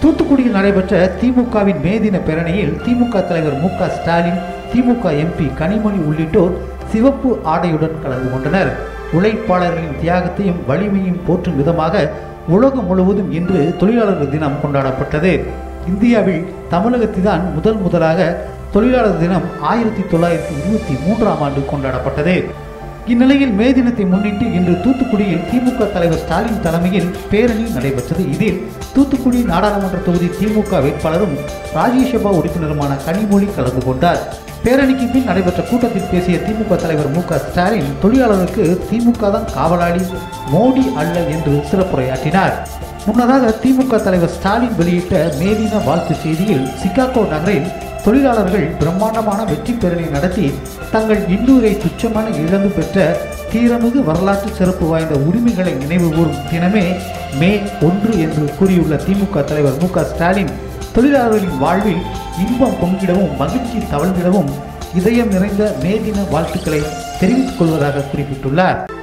தூத்துக்குடியில் நடைபெற்ற திமுகவின் மேதின பேரணியில் திமுக தலைவர் மு க ஸ்டாலின் திமுக எம்பி கனிமொழி உள்ளிட்டோர் சிவப்பு ஆடையுடன் கலந்து கொண்டனர் உழைப்பாளர்களின் தியாகத்தையும் வலிமையும் போற்றும் விதமாக உலகம் முழுவதும் இன்று தொழிலாளர்கள் தினம் கொண்டாடப்பட்டது இந்தியாவில் தமிழகத்தில்தான் முதல் முதலாக தொழிலாளர் தினம் ஆயிரத்தி தொள்ளாயிரத்தி இருபத்தி மூன்றாம் ஆண்டு கொண்டாடப்பட்டது இந்நிலையில் மே தினத்தை முன்னிட்டு இன்று தூத்துக்குடியில் திமுக தலைவர் ஸ்டாலின் தலைமையில் பேரணி நடைபெற்றது இதில் தூத்துக்குடி நாடாளுமன்ற தொகுதி திமுக வேட்பாளரும் ராஜ்யசபா உறுப்பினருமான கனிமொழி கலந்து கொண்டார் பேரணிக்கு பின் நடைபெற்ற கூட்டத்தில் பேசிய திமுக தலைவர் மு க ஸ்டாலின் தொழிலாளருக்கு திமுக தான் காவலாளி மோடி அல்ல என்று சிறப்புரையாற்றினார் முன்னதாக திமுக தலைவர் ஸ்டாலின் வெளியிட்ட மேதின வாழ்த்து செய்தியில் சிகாகோ நகரில் தொழிலாளர்கள் பிரம்மாண்டமான வெற்றி பேரணி நடத்தி தங்கள் இன்னூரை துச்சமான இழந்து பெற்ற தீரமிகு வரலாற்று சிறப்பு வாய்ந்த உரிமைகளை நினைவு கூறும் தினமே மே ஒன்று என்று கூறியுள்ள திமுக தலைவர் மு க ஸ்டாலின் தொழிலாளர்களின் வாழ்வில் இன்பம் பொங்கிடவும் மகிழ்ச்சி தவழ்ந்திடவும் இதயம் நிறைந்த மே தின வாழ்த்துக்களை தெரிவித்துக் கொள்வதாக குறிப்பிட்டுள்ளார்